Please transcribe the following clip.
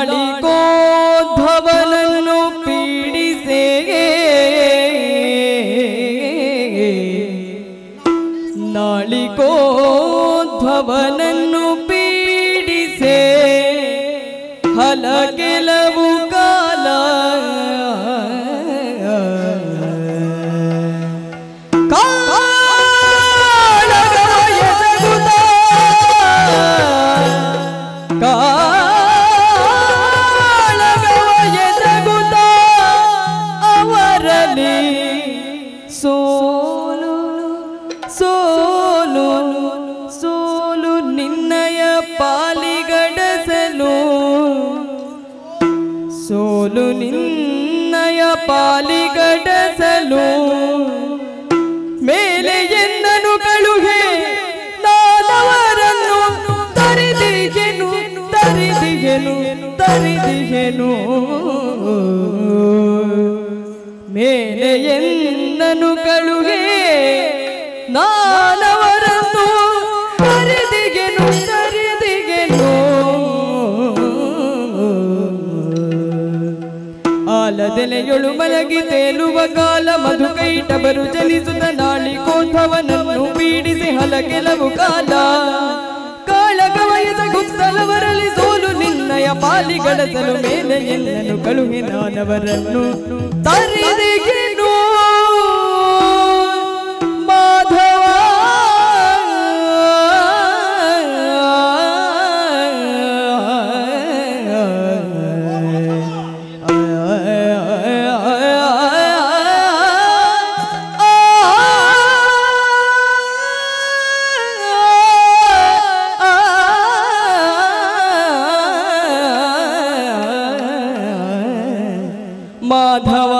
ನಾಳಿಕೋದ್ಭವನನ್ನು ಪೀಡಿಸೇ ನಾಳಿಕೋದ್ಭವನನ್ನು ಪೀಡಿಸೆ ಹಲ ಕೆಲವು ಕಾಲ ಕಾಳಗವ ಎಸಗುತ್ತ ಕಾಳಗವ ಎಸಗುತ್ತ ಅವರಲ್ಲಿ ಸೋಲು ಸೋಲು ಸೋಲು ನಿನ್ನಯ ಪಾಲಿಗಡಸಲು ಸೋಲು ನಿನ್ನಯ ಪಾಲಿಗಡಸಲು ಮೇಲೆ ಎನ್ನನು ಕಳುಹೆ ನಾನವರನ್ನು ತರಿದಿಗೆನು ತರಿದಿಗೆನು ತರಿದಿಗೆನು ಮೇಲೆ ಎನ್ನನು ಕಳುಹೆ ನಾನವರನ್ನು ತರಿದಿಗೆನು ತರಿದಿಗೆನು ಆಲದೆಲೆಯೊಳು ಮಲಗಿ ತೇಲುವ ಕಾಲ ಮಧುಕೈಟ ಬರು ಚಲಿಸುತ್ತ ನಾಳಿ ಕೋಧವನನ್ನು ಪೀಡಿಸಿ ಹಲ ಕೆಲವು ಕಾಲ ಕಾಳಗ ವಯದ ಗುತ್ತಲವರಲ್ಲಿ ಸೋಲು ನಿನ್ನಯ ಪಾಲಿಗಳಸಲು ಮೇಲೆ ಎಲ್ಲನು ಕಳುಹಿ ನಾನವರನ್ನು ತರಿದಿಗೆನು ಮಾಧವ ಮಾಧವ